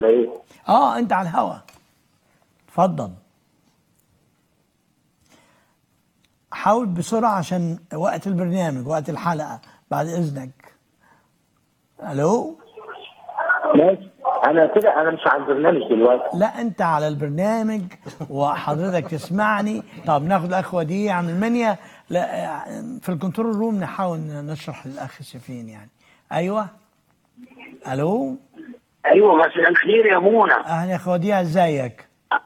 ايوه اه انت على الهوا اتفضل حاول بسرعة عشان وقت البرنامج وقت الحلقة بعد إذنك ألو ماشي انا كده انا مش على البرنامج دلوقتي لا أنت على البرنامج وحضرتك تسمعني طب ناخد الأخ وديع عن المنيا لا في الكنترول روم نحاول نشرح للأخ سفين يعني أيوه ألو ايوه مساء الخير يا منى أهلا يا أخ وديع إزيك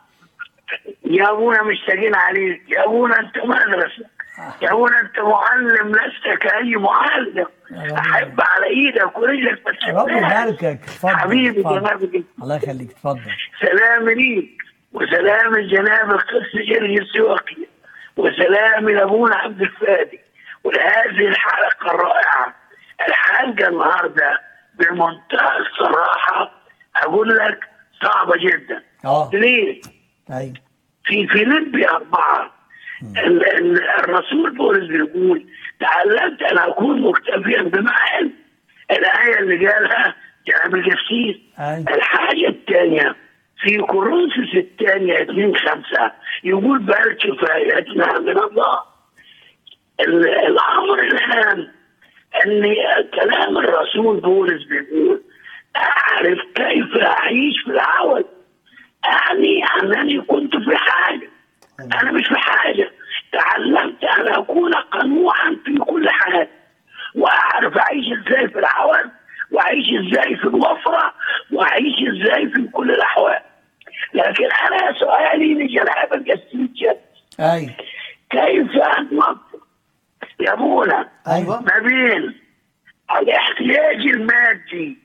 يا ابونا مشتاقين عليك يا ابونا انت مدرسه يا ابونا انت معلم لست كاي معلم ربنا احب على ايدك ورجلك بس رب يباركك اتفضل حبيبي اتفضل. جنابك الله يخليك اتفضل سلام ليك وسلام الجناب القس جرجي السواقي وسلام لابونا عبد الفادي ولهذه الحلقه الرائعه الحلقه النهارده بمنتهى الصراحه اقول لك صعبه جدا اه ليه؟ أيوه في فيليبي أربعة ال- ال- الرسول بولس بيقول تعلمت أن أكون مكتفيا بما علم الآية اللي قالها جناب الجسيس أيوه الحاجة الثانية في كورنثوس الثانية 2 5 يقول بل كفايتنا من الله ال- الأمر الآن أن كلام الرسول بولس بيقول أعرف كيف أعيش في العوض يعني أنني كنت في حاجة أنا مش في حاجة تعلمت أن أكون قنوعا في كل حاجة وأعرف أعيش إزاي في العوض وأعيش إزاي في الوفرة وأعيش إزاي في كل الأحوال لكن أنا سؤالي لجناب الجسيس جد أيوه كيف أنظم يا أبونا أيوة. ما بين الاحتياج المادي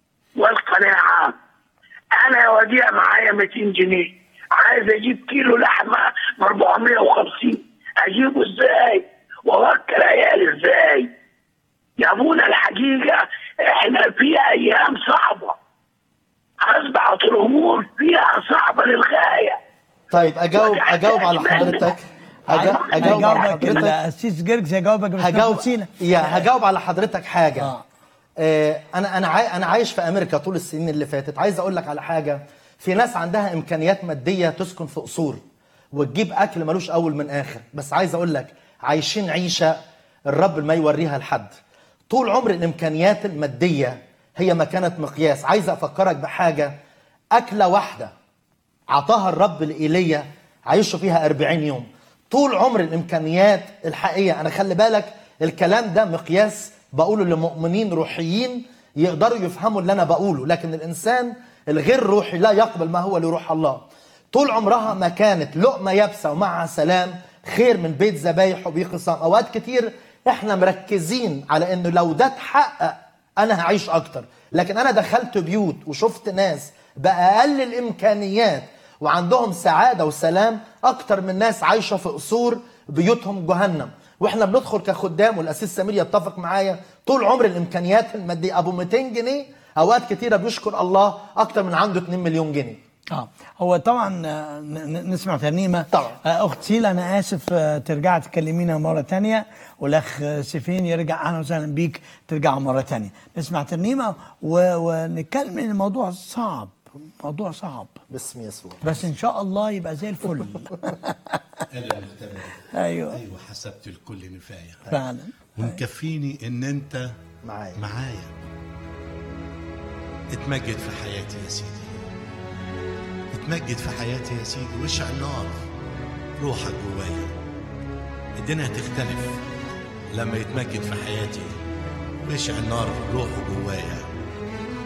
والقناعة أنا وديع معايا 200 جنيه عايز أجيب كيلو لحمة ب 450 أجيبه إزاي؟ وأوكل عيالي إزاي؟ يا أبونا الحقيقة إحنا في أيام صعبة أصبحت الأمور فيها صعبة للغاية طيب اجاوب اجاوب على حضرتك أجا- اجاوب على هجاوبك حضرتك القسيس جرجس هيجاوبك بس هجاوب ناخد سينا يا هجاوب على حضرتك حاجه آه. آه انا انا عاي... انا عايش في امريكا طول السنين اللي فاتت عايز اقول لك على حاجه في ناس عندها امكانيات ماديه تسكن في قصور وتجيب اكل ملوش اول من اخر بس عايز اقول لك عايشين عيشه الرب ما يوريها لحد طول عمر الامكانيات الماديه هي ما كانت مقياس عايز افكرك بحاجه اكله واحده عطاها الرب لإيليا عايشوا فيها 40 يوم طول عمر الإمكانيات الحقيقية أنا خلي بالك الكلام ده مقياس بقوله لمؤمنين روحيين يقدروا يفهموا اللي أنا بقوله لكن الإنسان الغير روحي لا يقبل ما هو لروح الله طول عمرها ما كانت لقمة يابسة ومعها سلام خير من بيت ذبايح وبيق صام أوقات كتير إحنا مركزين على إنه لو ده اتحقق انا هعيش اكتر لكن انا دخلت بيوت وشفت ناس باقل الامكانيات وعندهم سعاده وسلام اكتر من ناس عايشه في قصور بيوتهم جهنم واحنا بندخل كخدام والاسيس سمير يتفق معايا طول عمر الامكانيات الماديه ابو 200 جنيه اوقات كتيره بيشكر الله اكتر من عنده 2 مليون جنيه اه هو طبعا آه، ن- ن- نسمع ترنيمه طبعا. آه، اخت سيلا انا اسف آه، ترجع تكلمينا مره تانية والاخ آه، سيفين يرجع اهلا وسهلا بيك ترجع مره تانية نسمع ترنيمه و- ونتكلم إن الموضوع صعب موضوع صعب باسم يسوع بس ان شاء الله يبقى زي الفل انا مختبر ايوه ايوه حسبت الكل نفايه فعلا ومكفيني ان انت معايا معايا اتمجد في حياتي يا سيدي اتمجد في حياتي يا سيدي واشعل نار روحك جوايا الدنيا هتختلف لما يتمجد في حياتي واشعل نار روحه جوايا